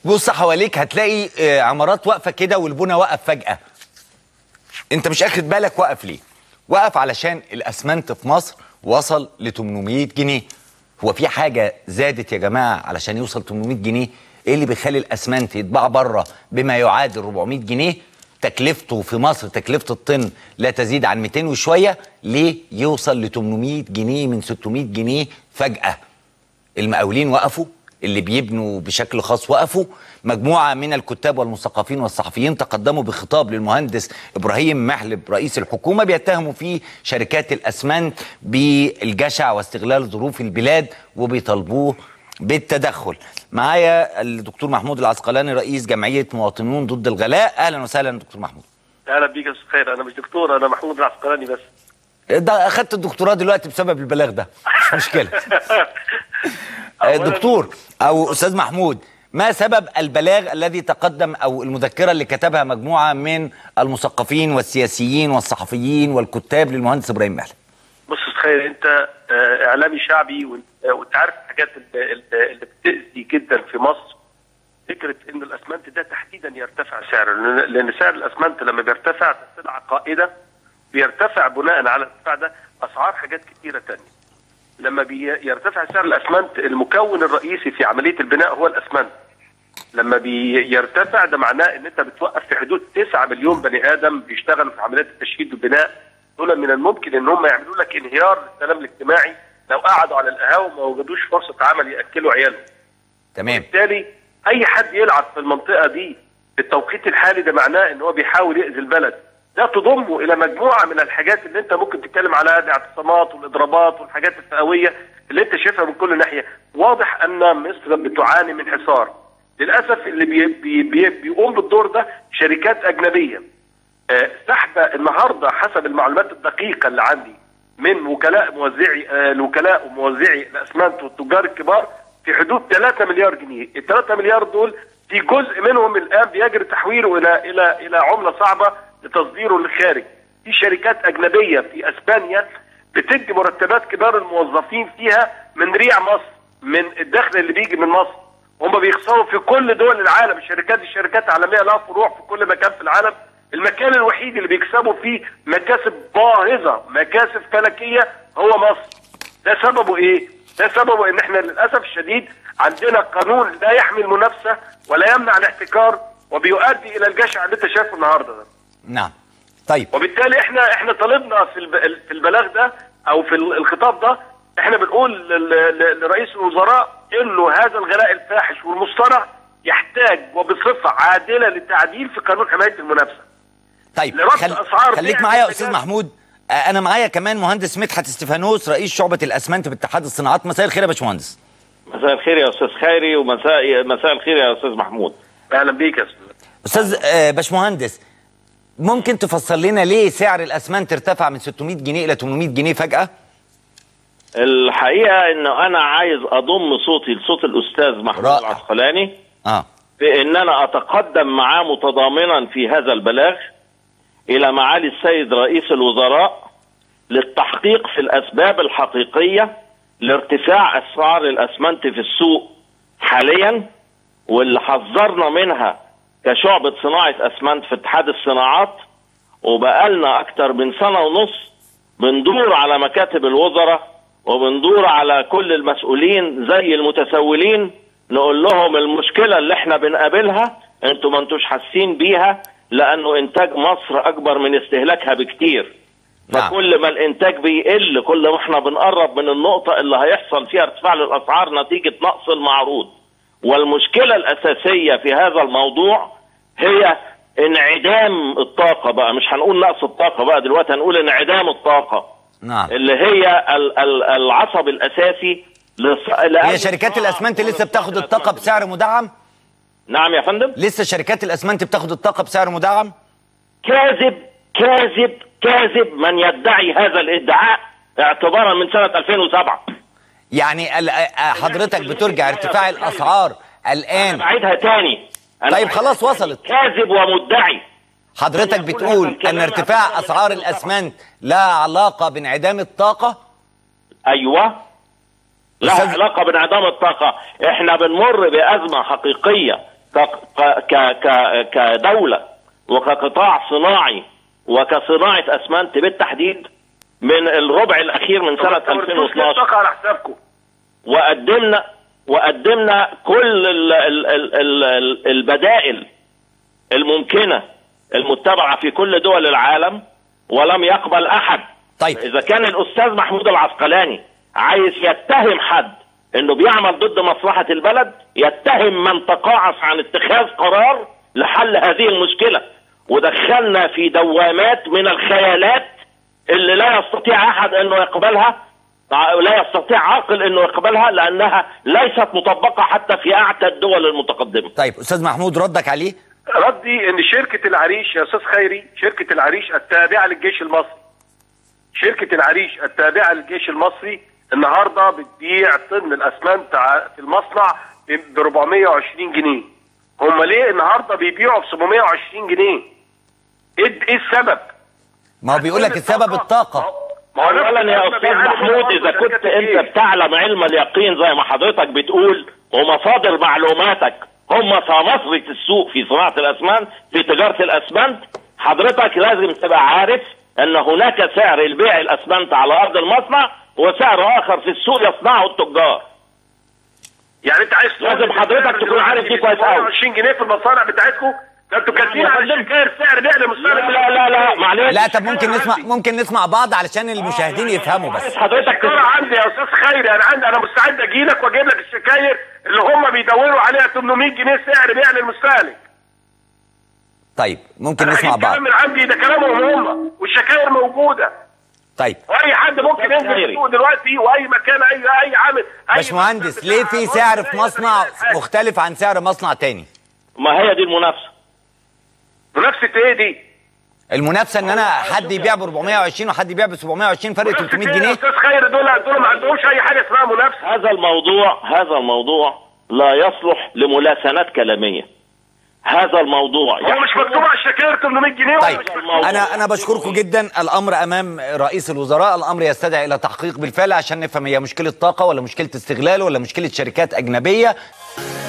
بص حواليك هتلاقي آه، عمارات واقفه كده والبنى وقف فجاه انت مش اخد بالك وقف ليه وقف علشان الاسمنت في مصر وصل ل 800 جنيه هو في حاجه زادت يا جماعه علشان يوصل 800 جنيه ايه اللي بيخلي الاسمنت يتباع بره بما يعادل 400 جنيه تكلفته في مصر تكلفه الطن لا تزيد عن 200 وشويه ليه يوصل ل 800 جنيه من 600 جنيه فجاه المقاولين وقفوا اللي بيبنوا بشكل خاص وقفوا مجموعة من الكتاب والمثقفين والصحفيين تقدموا بخطاب للمهندس إبراهيم محلب رئيس الحكومة بيتهموا فيه شركات الأسمنت بالجشع واستغلال ظروف البلاد وبيطالبوه بالتدخل معايا الدكتور محمود العسقلاني رئيس جمعية مواطنون ضد الغلاء أهلا وسهلا دكتور محمود اهلا بيك يا استاذ خير انا مش دكتور انا محمود العسقلاني بس ده أخدت الدكتوراه دلوقتي بسبب البلاغ ده مش مشكلة آه، أولاً- دكتور او استاذ محمود ما سبب البلاغ الذي تقدم او المذكره اللي كتبها مجموعه من المثقفين والسياسيين والصحفيين والكتاب للمهندس ابراهيم محلب بص يا استاذ خير انت آه، اعلامي شعبي وانت- آه، وانت عارف الحاجات اللي, اللي اللي بتاذي جدا في مصر فكره ان الاسمنت ده تحديدا يرتفع سعره لأن- لان سعر الاسمنت لما بيرتفع ده سلعه قائده بيرتفع بناء على الارتفاع ده اسعار حاجات كتيره تانية لما بيرتفع سعر الاسمنت المكون الرئيسي في عمليه البناء هو الاسمنت لما بيرتفع ده معناه ان انت بتوقف في حدود 9 مليون بني ادم بيشتغلوا في عمليات التشييد والبناء دول من الممكن ان هم يعملوا لك انهيار للسلام الاجتماعي لو قعدوا على القهاوي وما وجدوش فرصه عمل ياكلوا عيالهم. تمام بالتالي اي حد يلعب في المنطقه دي في التوقيت الحالي ده معناه ان هو بيحاول يأذي البلد. ده تضمه الى مجموعه من الحاجات اللي انت ممكن تتكلم عليها الاعتصامات والاضرابات والحاجات الفئويه اللي انت شايفها من كل ناحيه. واضح ان مصر بتعاني من حصار. للاسف اللي بي بي بي بيقوم بالدور ده شركات اجنبيه. آه، سحب النهارده حسب المعلومات الدقيقه اللي عندي من وكلاء موزعي آه، الوكلاء وموزعي الاسمنت والتجار الكبار في حدود 3 مليار جنيه، ال 3 مليار دول في جزء منهم الان بيجري تحويله الى الى الى عمله صعبه لتصديره للخارج. في شركات اجنبيه في اسبانيا بتدي مرتبات كبار الموظفين فيها من ريع مصر من الدخل اللي بيجي من مصر. هم بيخسروا في كل دول العالم الشركات دي شركات عالميه لها فروع في كل مكان في العالم المكان الوحيد اللي بيكسبوا فيه مكاسب باهظه مكاسب فلكيه هو مصر ده سببه ايه ده سببه ان احنا للاسف الشديد عندنا قانون لا يحمي المنافسه ولا يمنع الاحتكار وبيؤدي الى الجشع اللي انت شايفه النهارده ده نعم طيب وبالتالي احنا احنا طالبنا في الب- في البلاغ ده او في ال- الخطاب ده احنا بنقول لل- ل- لرئيس الوزراء انه هذا الغلاء الفاحش والمصطنع يحتاج وبصفه عادله للتعديل في قانون حمايه المنافسه. طيب لربط خل... أسعار خليك بيع معايا يا المنتجات. استاذ محمود آه، انا معايا كمان مهندس مدحت استفانوس رئيس شعبه الاسمنت باتحاد الصناعات مساء الخير يا باشمهندس مساء الخير يا استاذ خيري ومساء مساء الخير يا استاذ محمود اهلا بيك يا استاذ. استاذ آه، باشمهندس ممكن تفسر لنا ليه سعر الاسمنت ارتفع من 600 جنيه الى 800 جنيه فجاه الحقيقه ان انا عايز اضم صوتي لصوت الاستاذ محمود رائع. العسقلاني اه في ان انا اتقدم معاه متضامنا في هذا البلاغ الى معالي السيد رئيس الوزراء للتحقيق في الاسباب الحقيقيه لارتفاع اسعار الاسمنت في السوق حاليا واللي حذرنا منها كشعبة صناعة اسمنت في اتحاد الصناعات وبقالنا اكتر من سنة ونص بندور على مكاتب الوزراء وبندور على كل المسؤولين زي المتسولين نقول لهم المشكلة اللي احنا بنقابلها انتوا ما انتوش حاسين بيها لانه انتاج مصر اكبر من استهلاكها بكتير نعم. فكل ما الانتاج بيقل كل ما احنا بنقرب من النقطة اللي هيحصل فيها ارتفاع للاسعار نتيجة نقص المعروض والمشكلة الاساسية في هذا الموضوع هي انعدام الطاقة بقى مش هنقول نقص الطاقة بقى دلوقتي هنقول انعدام الطاقة نعم اللي هي ال- ال- العصب الاساسي لص... هي شركات الاسمنت لسه بتاخد الطاقه بسعر مدعم نعم يا فندم لسه شركات الاسمنت بتاخد الطاقه بسعر مدعم كاذب كاذب كاذب من يدعي هذا الادعاء اعتبارا من سنة 2007 يعني ال- آه، حضرتك بترجع ارتفاع الاسعار انا الان بعيدها تاني أنا طيب بعيدها خلاص تاني. وصلت. كاذب ومدعي حضرتك يقول بتقول هذا الكلام ان ارتفاع اعتباراً من اسعار 2007. الاسمنت لها علاقه بانعدام الطاقه ايوه لها أستاذ- علاقه بانعدام الطاقه احنا بنمر بازمه حقيقيه ك ك ك كدوله وكقطاع صناعي وكصناعه اسمنت بالتحديد من الربع الاخير من سنه ما توردوش ليه 2012 الطاقه على حسابكم وقدمنا وقدمنا كل ال ال ال ال ال البدائل الممكنه المتبعه في كل دول العالم ولم يقبل احد طيب اذا كان الاستاذ محمود العسقلاني عايز يتهم حد انه بيعمل ضد مصلحه البلد يتهم من تقاعس عن اتخاذ قرار لحل هذه المشكله ودخلنا في دوامات من الخيالات اللي لا يستطيع احد انه يقبلها لا يستطيع عاقل انه يقبلها لانها ليست مطبقه حتى في اعتى الدول المتقدمه طيب استاذ محمود ردك عليه ردي ان شركه العريش يا استاذ خيري شركه العريش التابعه للجيش المصري شركه العريش التابعه للجيش المصري النهارده بتبيع طن الاسمنت ع- في المصنع ب 420 جنيه هم ليه النهارده بيبيعوا ب 720 جنيه ايه ايه السبب ما هو بيقول لك السبب الطاقه ما هو نفس اولا يا الكلام استاذ بيعاني محمود منه اذا برضه كنت شركات انت الجيش. بتعلم علم اليقين زي ما حضرتك بتقول ومصادر معلوماتك هم سمسرة السوق في صناعة الاسمنت في تجارة الاسمنت حضرتك لازم تبقى عارف ان هناك سعر لبيع الاسمنت على ارض المصنع وسعر اخر في السوق يصنعه التجار يعني انت عايز تقول لازم إن حضرتك السعر تكون عارف دي كويس قوي. 20 جنيه في المصانع بتاعتكم ده انتوا كاتبين يا على فندم. الشكاير سعر بيع للمستهلك لا لا لا لا معلش لا طب ممكن نسمع ممكن نسمع بعض علشان المشاهدين يفهموا بس عايز حضرتك الشكارة عندي يا استاذ خيري انا عندي انا مستعد اجي لك واجيب لك الشكاير اللي هم بيدوروا عليها 800 جنيه سعر بيع للمستهلك طيب ممكن انا نسمع هجيب بعض كلام من عندي ده كلامهم هم والشكاير موجوده طيب واي حد ممكن ينزل خيري. السوق دلوقتي واي مكان اي اي عامل أي باشمهندس مكان ليه بتاع في عمارة سعر في بتلاقي مصنع نفس الحاجة. مختلف عن سعر مصنع تاني ما هي دي المنافسة منافسه ايه دي؟ المنافسه ان انا حد يبيع ب 420 وحد يبيع ب 720 فرق منافسة 300 إيه يا جنيه استاذ خيري دول دول ما عندهمش اي حاجه اسمها منافسه هذا الموضوع هذا الموضوع لا يصلح لملاسنات كلامية هذا الموضوع هو مش مكتوب على الشكاير 800 جنيه ولا طيب مش مكتوب؟ انا انا بشكركم جدا الامر امام رئيس الوزراء الامر يستدعي الى تحقيق بالفعل عشان نفهم هي مشكله طاقه ولا مشكله استغلال ولا مشكله شركات اجنبيه